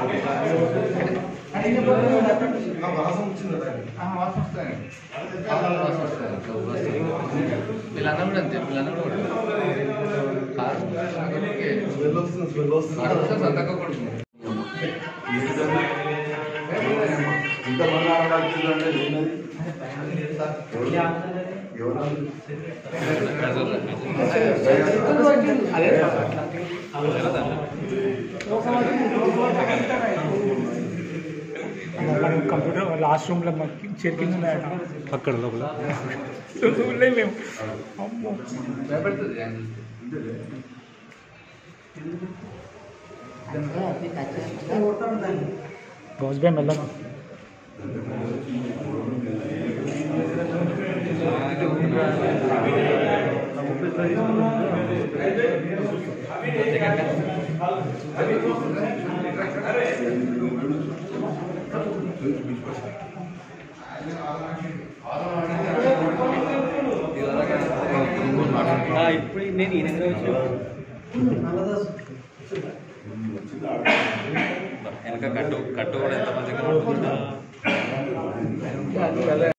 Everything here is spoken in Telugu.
వాసన వస్తాయి వాసన వస్తాయి వీళ్ళందరూ కూడా అంతే వీళ్ళందరూ కూడా కారం కారం సంతక కొడుతుంది ఇంతమంది ఆడవాళ్ళు అంటే ఏంటది? మనం కంప్యూటర్ లాస్ట్ రూమ్లో మాకు చెరికింగ్ ఉన్నాయట అక్కడ లోపల చూడలే మేము అమ్మో భయపడుతుంది ఆయన గౌస్ భయం వెళ్ళను ఇప్పుడు నేను ఈ నెల వెనక కట్టు కట్టు కూడా ఎంత మంచిగా